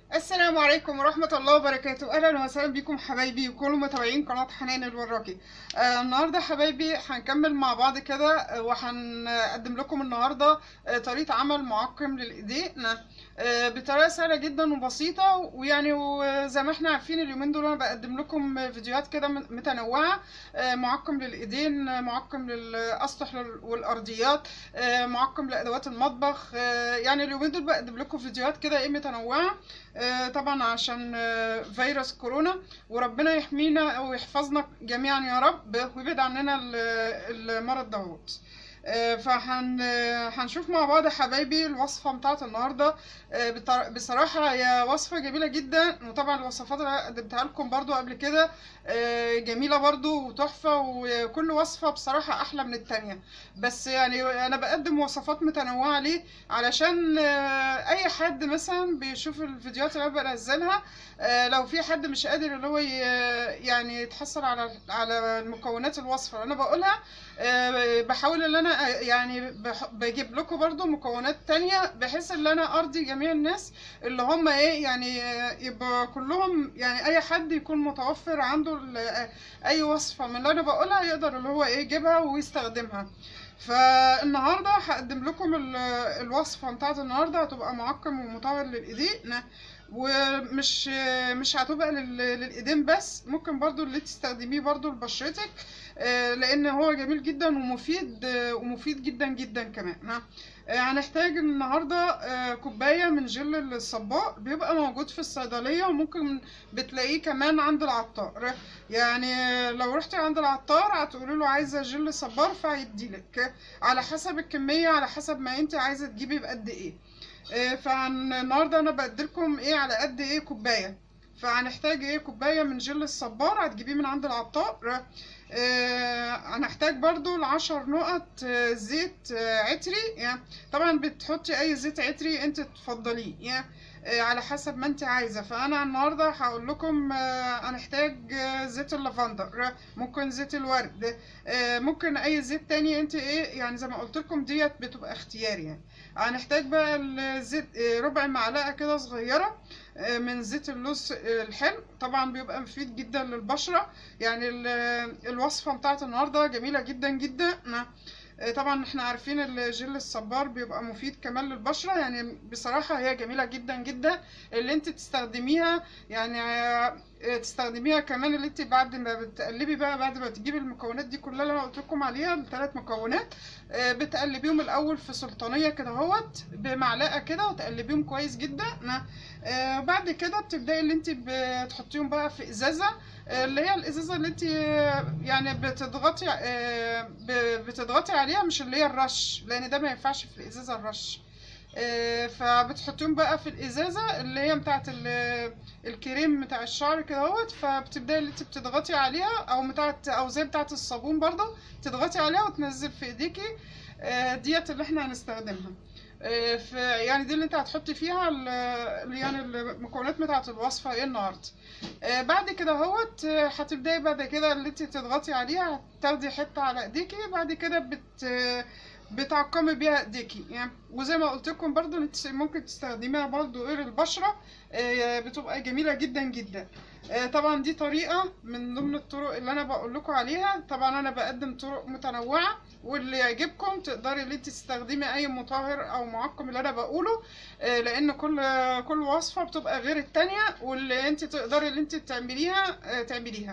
السلام عليكم ورحمة الله وبركاته أهلا وسهلا بكم حبايبي وكل متابعين قناة حنان الوراكي آه النهاردة حبايبي هنكمل مع بعض كده آه، وهنقدم لكم النهاردة آه طريقة عمل معقم للإيدين آه بطريقة سهلة جدا وبسيطة ويعني وزي ما احنا عارفين اليومين دول أنا بقدم لكم فيديوهات كده متنوعة آه معقم للإيدين آه، معقم للأسطح لل- والأرضيات آه معقم لأدوات المطبخ آه يعني اليومين دول بقدم لكم فيديوهات كده ايه متنوعة آه، طبعا عشان آه، فيروس كورونا وربنا يحمينا ويحفظنا جميعا يا رب ويبعد عننا ال- المرض دوت آه، فهن آه، هنشوف مع بعض يا حبايبي الوصفة بتاعت النهاردة آه، بطر- بصراحة هي وصفة جميلة جدا وطبعا الوصفات اللي أنا قدمتها لكم برضو قبل كده آه، جميلة برضو وتحفة وكل وصفة بصراحة أحلى من التانية بس يعني أنا بقدم وصفات متنوعة ليه علشان آه، أي حد مثلا بيشوف الفيديوهات اللي أنا بنزلها آه، لو في حد مش قادر اللي هو ي- يعني يتحصل على على مكونات الوصفة اللي أنا بقولها آه، بحاول ان انا آه، يعني بح- بجيب لكم برضو مكونات تانية بحيث ان انا ارضي جميع الناس اللي هم ايه يعني آه، يبقى كلهم يعني اي حد يكون متوفر عنده ال- آه، اي وصفة من اللي انا بقولها يقدر اللي هو ايه يجيبها ويستخدمها فالنهارده هقدم لكم ال- الوصفة بتاعت النهارده هتبقى معقم ومطور للايدين ومش مش هتبقى لل- للايدين بس ممكن برضو اللي تستخدميه برضو لبشرتك آه، لان هو جميل جدا ومفيد آه، ومفيد جدا جدا كمان ها. آه، هنحتاج النهارده آه، كوبايه من جل الصباء بيبقى موجود في الصيدليه وممكن بتلاقيه كمان عند العطار يعني آه، لو رحتي عند العطار هتقولي له عايزه جل صبار فهيديلك على حسب الكميه على حسب ما انت عايزه تجيبي بقد ايه آه، فالنهارده انا بديلكم ايه على قد ايه كوبايه فهنحتاج ايه كوبايه من جل الصبار هتجيبيه من عند العطار آه، هنحتاج برضو العشر نقط آه، زيت آه، عطري يعني طبعا بتحطي اي زيت عطري انت تفضليه يعني آه، على حسب ما انت عايزه فانا النهارده هقول لكم آه، هنحتاج آه، زيت اللافندر ممكن زيت الورد آه، ممكن اي زيت تاني انت ايه يعني زي ما قلت لكم ديت بتبقى اختياري يعني هنحتاج بقى الزيت آه، ربع معلقه كده صغيره آه، من زيت اللوز آه، الحلو طبعا بيبقى مفيد جدا للبشره يعني ال- الوصفة بتاعت النهاردة جميلة جدا جدا آه، طبعا احنا عارفين الجل الصبار بيبقى مفيد كمان للبشرة يعني بصراحة هي جميلة جدا جدا اللي انت تستخدميها يعني آه، تستخدميها كمان اللي انت بعد ما بتقلبي بقى بعد ما تجيبي المكونات دي كلها اللي انا قلت لكم عليها الثلاث مكونات آه، بتقلبيهم الاول في سلطانية كده اهوت بمعلقة كده وتقلبيهم كويس جدا آه، بعد كده بتبداي اللي انت بتحطيهم بقى في ازازة آه، اللي هي الازازة اللي انت آه، يعني بتضغطي آه، ب- بتضغطي عليها مش اللي هي الرش لان ده ما ينفعش في الازازة الرش آه، فبتحطيهم بقى في الازازة اللي هي بتاعت ال- الكريم بتاع الشعر كده اهوت فبتبداي اللي انت بتضغطي عليها او بتاعت او زي بتاعت الصابون برضه تضغطي عليها وتنزل في ايديكي آه، ديت اللي احنا هنستخدمها آه، ف يعني دي اللي انت هتحطي فيها ال- اللي يعني المكونات بتاعه الوصفه ايه النهارده آه، بعد كده اهوت آه، هتبداي بعد كده اللي انت تضغطي عليها تاخدي حته على ايديكي بعد كده بت آه، بتعقمي بيها ايديكي يعني وزي ما قلت لكم برضو انت ممكن تستخدميها برضو غير البشره آه، بتبقى جميله جدا جدا آه، طبعا دي طريقه من ضمن الطرق اللي انا بقول لكم عليها طبعا انا بقدم طرق متنوعه واللي يعجبكم تقدري اللي انت تستخدمي اي مطهر او معقم اللي انا بقوله آه، لان كل كل وصفه بتبقى غير التانية واللي انت تقدري اللي انت تعمليها آه، تعمليها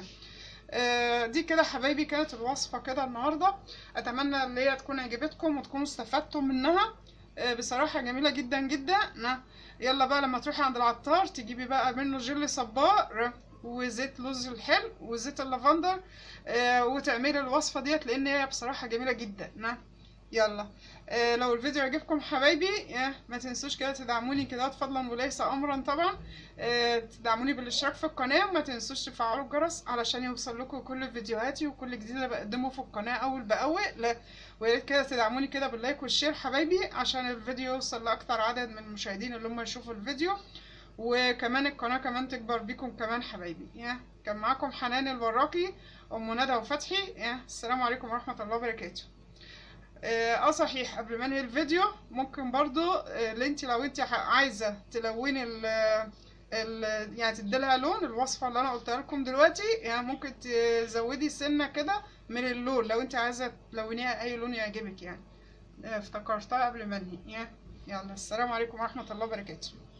آه، دي كده حبايبي كانت الوصفه كده النهارده اتمنى ان هي تكون عجبتكم وتكونوا استفدتم منها آه، بصراحه جميله جدا جدا نا- يلا بقى لما تروحي عند العطار تجيبي بقى منه جل صبار وزيت لوز الحلو وزيت اللافندر آه، وتعملي الوصفه ديت لان هي بصراحه جميله جدا نا يلا آه لو الفيديو عجبكم حبايبي آه ما تنسوش كده تدعموني كده فضلا وليس امرا طبعا آه تدعموني بالاشتراك في القناه وما تنسوش تفعلوا الجرس علشان يوصل لكم كل فيديوهاتي وكل جديد اللي بقدمه في القناه اول باول لا ويا ريت كده تدعموني كده باللايك والشير حبايبي عشان الفيديو يوصل لاكتر عدد من المشاهدين اللي هم يشوفوا الفيديو وكمان القناه كمان تكبر بيكم كمان حبايبي يا كان معاكم حنان الوراقي ام ندى وفتحي يا السلام عليكم ورحمه الله وبركاته اه آه، صحيح قبل ما انهي الفيديو ممكن برضو آه، اللي انت لو انت ح- عايزه تلوني ال- ال- يعني تديلها لون الوصفة اللي انا قلتها لكم دلوقتي يعني ممكن تزودي سنة كده من اللون لو انت عايزة تلونيها اي لون يعجبك يعني آه، افتكرتها قبل ما انهي يعني يلا السلام عليكم ورحمة الله وبركاته